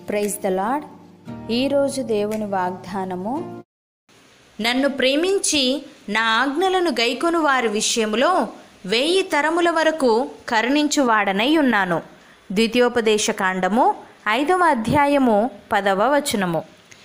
praise the lord ఈరోజు దేవుని వాగ్దానము నన్ను ప్రేమించి నా ఆజ్ఞలను గైకొను వారి విషయములో వెయ్యి తరముల వరకు కరుణించువాడనై ఉన్నాను ద్వితీయోపదేశ కాండము ఐదవ అధ్యాయము పదవ వచనము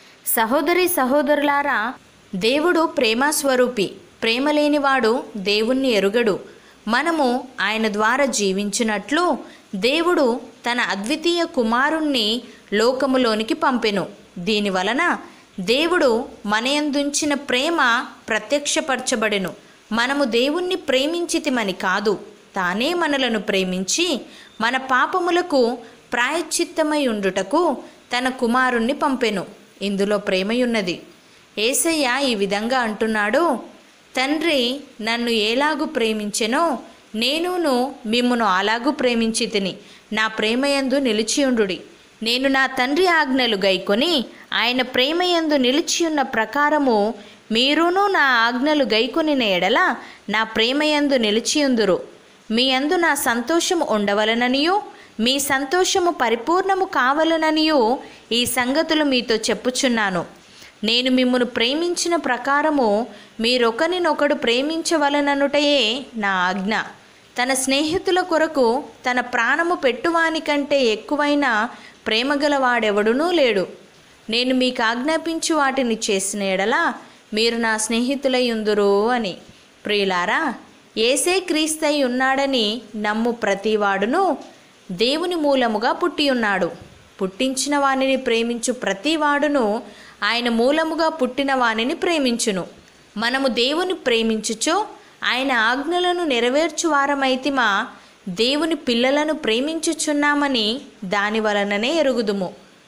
సహోదరి సహోదరులారా దేవుడు ప్రేమస్వరూపి ప్రేమ లేనివాడు దేవుణ్ణి ఎరుగడు మనము ఆయన ద్వారా జీవించినట్లు దేవుడు తన అద్వితీయ కుమారుణ్ణి లోకములోనికి పంపెను దీని వలన దేవుడు మనయందుంచిన ప్రేమ ప్రత్యక్షపరచబడెను మనము దేవుణ్ణి ప్రేమించితిమని కాదు తానే మనలను ప్రేమించి మన పాపములకు ప్రాయశ్చిత్తమై ఉండుటకు తన కుమారుణ్ణి పంపెను ఇందులో ప్రేమయున్నది ఏసయ్య ఈ విధంగా అంటున్నాడు తండ్రి నన్ను ఏలాగు ప్రేమించెనో నేనును మిమ్మును అలాగూ ప్రేమించి తిని నా ప్రేమయందు నిలిచియుండుడి నేను నా తండ్రి ఆజ్ఞలు గైకొని ఆయన ప్రేమయందు నిలిచియున్న ప్రకారము మీరును నా ఆజ్ఞలు గైకొనిన ఎడల నా ప్రేమయందు నిలిచియుందురు మీ అందు నా సంతోషము ఉండవలననియు మీ సంతోషము పరిపూర్ణము కావలననియు ఈ సంగతులు మీతో చెప్పుచున్నాను నేను మిమ్మును ప్రేమించిన ప్రకారము మీరొకరినొకడు ప్రేమించవలననుటయే నా ఆజ్ఞ తన స్నేహితుల కొరకు తన ప్రాణము పెట్టువానికంటే ఎక్కువైన ప్రేమగలవాడెవడునూ లేడు నేను మీకు ఆజ్ఞాపించు వాటిని చేసిన ఎడల మీరు నా స్నేహితులై ఉందురు అని ప్రియులారా ఏసే క్రీస్తై ఉన్నాడని నమ్ము ప్రతివాడును దేవుని మూలముగా పుట్టి ఉన్నాడు పుట్టించిన వానిని ప్రేమించు ప్రతివాడును ఆయన మూలముగా పుట్టిన వానిని ప్రేమించును మనము దేవుని ప్రేమించుచో ఆయన ఆజ్ఞలను నెరవేర్చు వారమైతిమా దేవుని పిల్లలను ప్రేమించుచున్నామని దాని వలననే ఎరుగుదుము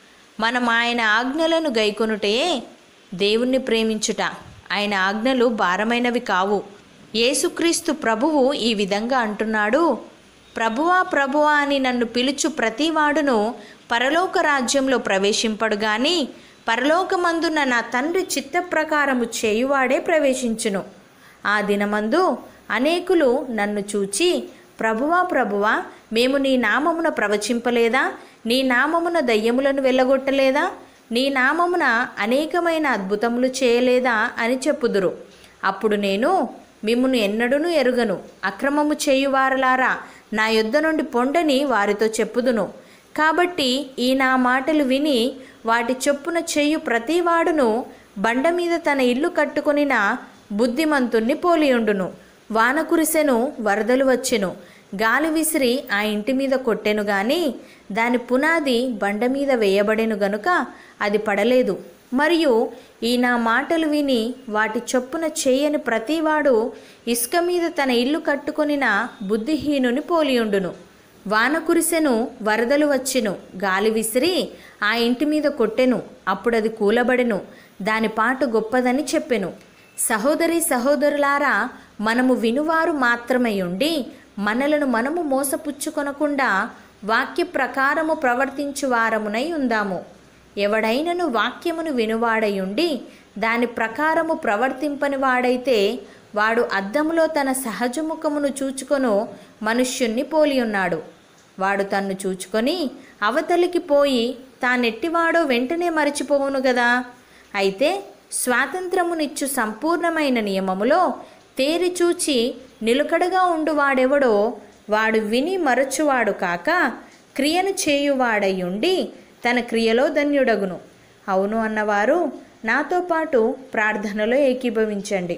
మనం ఆయన ఆజ్ఞలను గైకొనుటే దేవుణ్ణి ప్రేమించుట ఆయన ఆజ్ఞలు భారమైనవి కావు యేసుక్రీస్తు ప్రభువు ఈ విధంగా అంటున్నాడు ప్రభువా ప్రభువా అని నన్ను పిలుచు ప్రతివాడును పరలోక రాజ్యంలో ప్రవేశింపడు గాని పరలోకమందున్న నా తండ్రి చిత్త ప్రకారము చేయువాడే ప్రవేశించును ఆ దినమందు అనేకులు నన్ను చూచి ప్రభువా ప్రభువా మేము నీ నామమున ప్రవచింపలేదా నీ నామమున దయ్యములను వెళ్ళగొట్టలేదా నీ నామమున అనేకమైన అద్భుతములు చేయలేదా అని చెప్పుదురు అప్పుడు నేను మిమ్మును ఎన్నడూను ఎరుగను అక్రమము చేయువారలారా నా యొద్ద నుండి పొండని వారితో చెప్పుదును కాబట్టి ఈ నా మాటలు విని వాటి చొప్పున చేయు ప్రతివాడును బండ మీద తన ఇల్లు కట్టుకొనిన బుద్ధిమంతుణ్ణి పోలియుండును వాన కురిసెను వరదలు వచ్చెను గాలి విసిరి ఆ ఇంటి మీద కొట్టెను గాని దాని పునాది బండ మీద వేయబడెను గనుక అది పడలేదు మరియు ఈ నా మాటలు విని వాటి చొప్పున చేయని ప్రతివాడు ఇసుక మీద తన ఇల్లు కట్టుకొనిన బుద్ధిహీనుని పోలియుండును వాన కురిసెను వరదలు వచ్చెను గాలి విసిరి ఆ ఇంటి మీద కొట్టెను అప్పుడు అది కూలబడెను దాని పాటు గొప్పదని చెప్పెను సహోదరి సహోదరులారా మనము వినువారు మాత్రమై ఉండి మనలను మనము మోసపుచ్చుకొనకుండా వాక్య ప్రకారము ప్రవర్తించు వారమునై ఉందాము ఎవడైనను వాక్యమును వినువాడయుండి దాని ప్రకారము ప్రవర్తింపని వాడైతే వాడు అద్దములో తన సహజముఖమును చూచుకొను మనుష్యుణ్ణి పోలి ఉన్నాడు వాడు తన్ను చూచుకొని అవతలికి పోయి తానెట్టివాడో వెంటనే మరచిపోవును గదా అయితే స్వాతంత్రమునిచ్చు సంపూర్ణమైన నియమములో తేరి చూచి నిలుకడగా ఉండువాడెవడో వాడు విని మరచువాడు కాక క్రియను చేయువాడయుండి తన క్రియలో ధన్యుడగును అవును అన్నవారు నాతో పాటు ప్రార్థనలో ఏకీభవించండి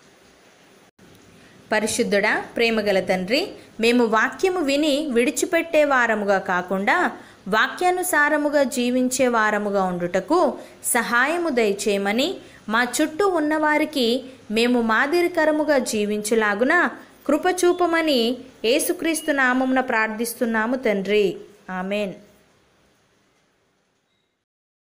పరిశుద్ధుడా ప్రేమగల తండ్రి మేము వాక్యము విని విడిచిపెట్టే వారముగా కాకుండా వాక్యానుసారముగా జీవించే వారముగా ఉండుటకు సహాయము దయచేయమని మా చుట్టూ ఉన్నవారికి మేము మాదిరికరముగా జీవించులాగున కృపచూపమని యేసుక్రీస్తు నామమున ప్రార్థిస్తున్నాము తండ్రి ఆమెన్